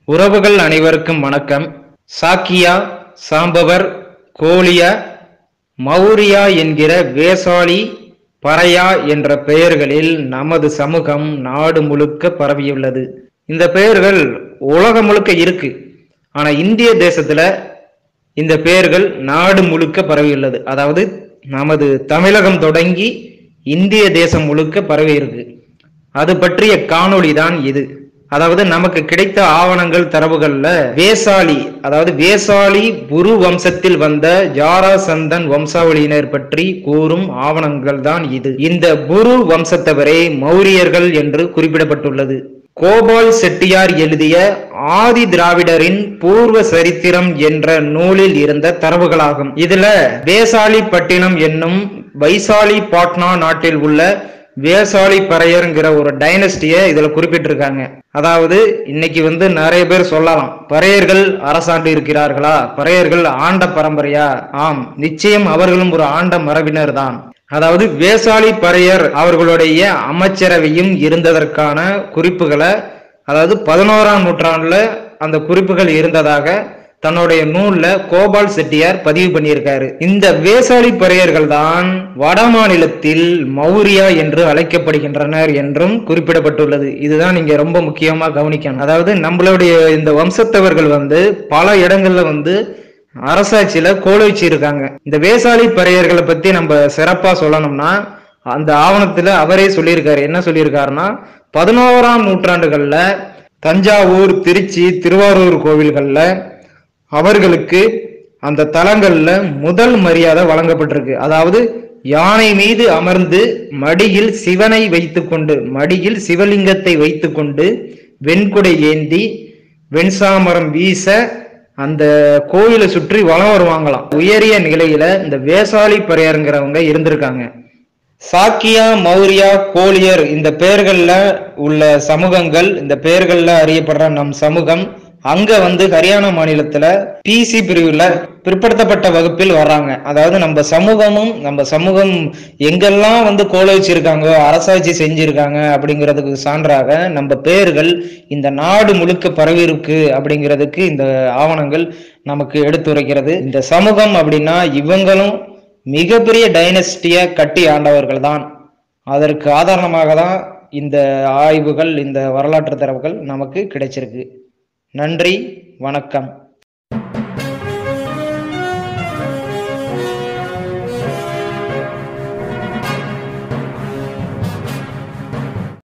உறவுகள் அனைவருக்கும் வணக்கம் சாக்கியா சாம்பவர் கோலியா மௌரியா என்கிற வேசாலி பறையா என்ற பெயர்களில் நமது சமூகம் நாடு முழுக்க பரவியுள்ளது இந்த பெயர்கள் உலகம் முழுக்க இருக்கு ஆனா இந்திய தேசத்துல இந்த பெயர்கள் நாடு முழுக்க பரவியுள்ளது அதாவது நமது தமிழகம் தொடங்கி இந்திய தேசம் முழுக்க பரவி இருக்கு அது பற்றிய காணொளி தான் இது அதாவது நமக்கு கிடைத்த ஆவணங்கள் தரவுகள்ல வேசாலி அதாவது வேசாலி புரு வம்சத்தில் வந்த ஜாராசந்தன் வம்சாவளியினர் பற்றி கூறும் ஆவணங்கள் தான் இது இந்த புரு வம்சத்தவரே மௌரியர்கள் என்று குறிப்பிடப்பட்டுள்ளது கோபால் செட்டியார் எழுதிய ஆதி திராவிடரின் பூர்வ சரித்திரம் என்ற நூலில் இருந்த தரவுகளாகும் இதுல வேசாலி பட்டினம் என்னும் வைசாலி பாட்னா நாட்டில் உள்ள வேசாலி பறையர்ங்கிற ஒரு டைனஸ்டிய இதுல குறிப்பிட்டிருக்காங்க அதாவது இன்னைக்கு வந்து நிறைய பேர் சொல்லலாம் பறையர்கள் அரசாண்டு இருக்கிறார்களா பறையர்கள் ஆண்ட பரம்பரையா ஆம் நிச்சயம் அவர்களும் ஒரு ஆண்ட மரபினர் தான் அதாவது வேசாலி பறையர் அவர்களுடைய அமைச்சரவையும் இருந்ததற்கான குறிப்புகளை அதாவது பதினோராம் நூற்றாண்டுல அந்த குறிப்புகள் இருந்ததாக தன்னுடைய நூல்ல கோபால் செட்டியார் பதிவு பண்ணியிருக்காரு இந்த வேசாலி பறையர்கள் தான் வட மாநிலத்தில் மௌரியா என்று அழைக்கப்படுகின்றனர் என்றும் குறிப்பிடப்பட்டுள்ளது இதுதான் நீங்க ரொம்ப முக்கியமா கவனிக்கணும் அதாவது நம்மளுடைய இந்த வம்சத்தவர்கள் வந்து பல இடங்கள்ல வந்து அரசாட்சியில கோல வச்சிருக்காங்க இந்த வேசாலி பறையர்களை பத்தி நம்ம சிறப்பா சொல்லணும்னா அந்த ஆவணத்துல அவரே சொல்லியிருக்காரு என்ன சொல்லியிருக்காருன்னா பதினோராம் நூற்றாண்டுகள்ல தஞ்சாவூர் திருச்சி திருவாரூர் கோவில்கள்ல அவர்களுக்கு அந்த தலங்கள்ல முதல் மரியாதை வழங்கப்பட்டிருக்கு அதாவது யானை மீது அமர்ந்து மடியில் சிவனை வைத்துக்கொண்டு மடியில் சிவலிங்கத்தை வைத்துக்கொண்டு வெண்குடை ஏந்தி வெண்சாமரம் வீச அந்த கோயிலை சுற்றி வலம் வருவாங்களாம் உயரிய நிலையில இந்த வேசாலி பறையருங்கிறவங்க இருந்திருக்காங்க சாக்கியா மௌரியா கோலியர் இந்த பெயர்கள்ல உள்ள சமூகங்கள் இந்த பெயர்கள்ல அறியப்படுற நம் சமூகம் அங்க வந்து ஹரியானா மாநிலத்துல பிசி பிரிவுல பிற்படுத்தப்பட்ட வகுப்பில் வர்றாங்க அதாவது நம்ம சமூகமும் நம்ம சமூகம் எங்கெல்லாம் வந்து கோல வச்சிருக்காங்க அரசாட்சி செஞ்சிருக்காங்க அப்படிங்கிறதுக்கு சான்றாக நம்ம பெயர்கள் இந்த நாடு முழுக்க பரவி இருக்கு அப்படிங்கிறதுக்கு இந்த ஆவணங்கள் நமக்கு எடுத்துரைக்கிறது இந்த சமூகம் அப்படின்னா இவங்களும் மிகப்பெரிய டைனஸ்டிய கட்டி ஆண்டவர்கள் தான் அதற்கு ஆதாரமாக தான் இந்த ஆய்வுகள் இந்த வரலாற்று தரவுகள் நமக்கு கிடைச்சிருக்கு நன்றி வணக்கம்